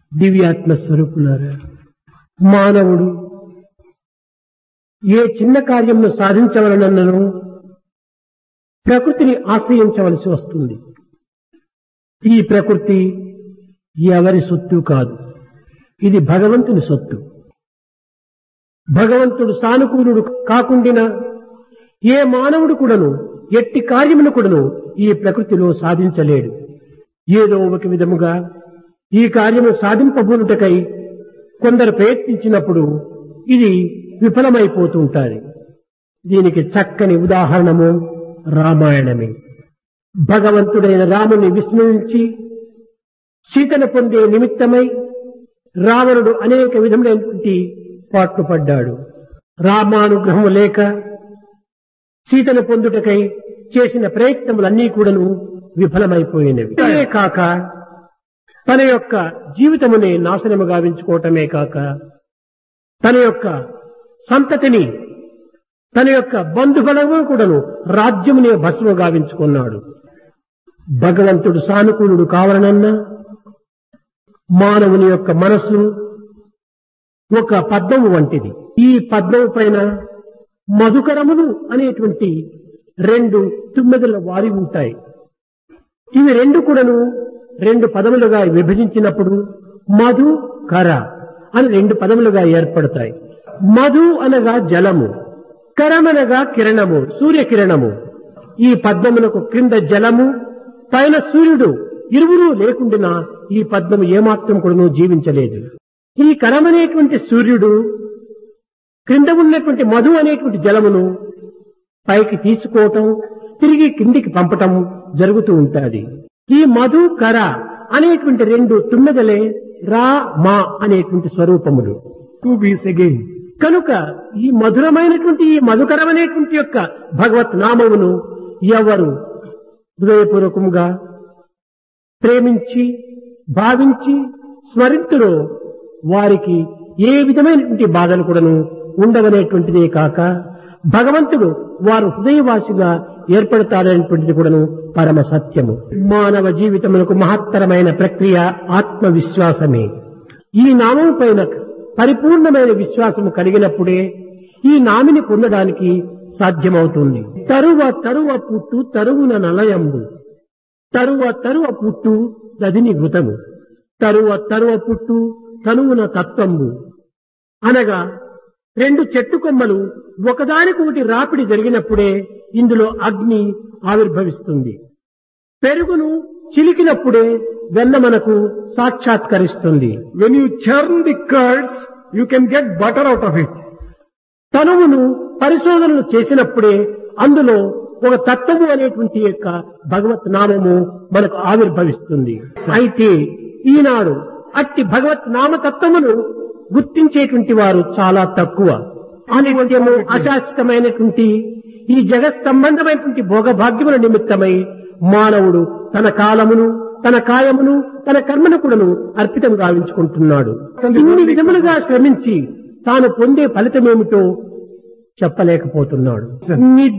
దివ్యాత్మ స్వరూపులారా మానవుడు ఏ చిన్న కార్యమును సాధించవలనన్నను ప్రకృతిని ఆశ్రయించవలసి వస్తుంది ఈ ప్రకృతి ఎవరి సొత్తు కాదు ఇది భగవంతుని సొత్తు భగవంతుడు సానుకూలుడు కాకుండినా ఏ మానవుడు కూడాను ఎట్టి కార్యమును కూడాను ఈ ప్రకృతిలో సాధించలేడు ఏదో ఒక విధముగా ఈ కార్యము సాధింపబోనుటకై కొందరు ప్రయత్నించినప్పుడు ఇది విఫలమైపోతూ ఉంటుంది దీనికి చక్కని ఉదాహరణము రామాయణమే భగవంతుడైన రాముని విస్మరించి సీతను పొందే నిమిత్తమై రావణుడు అనేక విధములైనటువంటి పాట్లు పడ్డాడు రామానుగ్రహం లేక సీతను పొందుటకై చేసిన ప్రయత్నములన్నీ కూడాను విఫలమైపోయినవి అదే కాక తన యొక్క జీవితమునే నాశనము గావించుకోవటమే కాక తన యొక్క సంతతిని తన యొక్క బంధుబలము కూడాను రాజ్యమునే భస్మ గావించుకున్నాడు భగవంతుడు సానుకూలుడు కావాలనన్నా మానవుని యొక్క మనస్సు ఒక పద్మము వంటిది ఈ పద్మము పైన మధుకరములు అనేటువంటి రెండు తుమ్మెదల వారి ఉంటాయి ఇవి రెండు కూడాను రెండు పదములుగా విభజించినప్పుడు మధు కర అని రెండు పదములుగా ఏర్పడతాయి మధు అనగా జలము కరమనగా కిరణము సూర్యకిరణము ఈ పద్మమునకు క్రింద జలము పైన సూర్యుడు ఇరువురు లేకుండా ఈ పద్మము ఏమాత్రం కూడాను జీవించలేదు ఈ కరమనేటువంటి సూర్యుడు క్రింద ఉన్నటువంటి మధు అనేటువంటి జలమును పైకి తీసుకోవటం తిరిగి కిందికి పంపటం జరుగుతూ ఉంటుంది ఈ మధు కర అనేటువంటి రెండు తుమ్మెదలే రా మా అనేటువంటి స్వరూపములు Two bees again. కనుక ఈ మధురమైనటువంటి ఈ మధుకరమైనటువంటి యొక్క భగవత్ నామమును ఎవరు హృదయపూర్వకముగా ప్రేమించి భావించి స్మరింతురో వారికి ఏ విధమైనటువంటి బాధలు కూడాను ఉండవనేటువంటిదే కాక భగవంతుడు వారు హృదయవాసిగా ఏర్పడతాడనేటువంటిది కూడాను పరమ సత్యము మానవ జీవితములకు మహత్తరమైన ప్రక్రియ ఆత్మవిశ్వాసమే ఈ నామం పైన పరిపూర్ణమైన విశ్వాసము కలిగినప్పుడే ఈ నామిని పొందడానికి సాధ్యమవుతుంది తరువ తరువ పుట్టు తరువున నలయంబు తరువ తరువ పుట్టు దదిని వృతము తరువ తరువ పుట్టు తనువున తత్వంబు అనగా రెండు చెట్టు కొమ్మలు ఒకదానికొకటి రాపిడి జరిగినప్పుడే ఇందులో అగ్ని ఆవిర్భవిస్తుంది పెరుగును చిలికినప్పుడే వెన్న మనకు సాక్షాత్కరిస్తుంది When you churn the curds, you can get butter out of it. తనువును పరిశోధనలు చేసినప్పుడే అందులో ఒక తత్వము అనేటువంటి యొక్క భగవత్ నామము మనకు ఆవిర్భవిస్తుంది అయితే ఈనాడు అట్టి భగవత్ నామతత్వమును గుర్తించేటువంటి వారు చాలా తక్కువ అనిత్యము అశాశ్వతమైనటువంటి ఈ జగత్ సంబంధమైనటువంటి భోగభాగ్యముల నిమిత్తమై మానవుడు తన కాలమును తన కాయమును తన కర్మను కూడాను అర్పితం గావించుకుంటున్నాడు ఇన్ని విధములుగా శ్రమించి తాను పొందే ఫలితమేమిటో చెప్పలేకపోతున్నాడు నిద్ర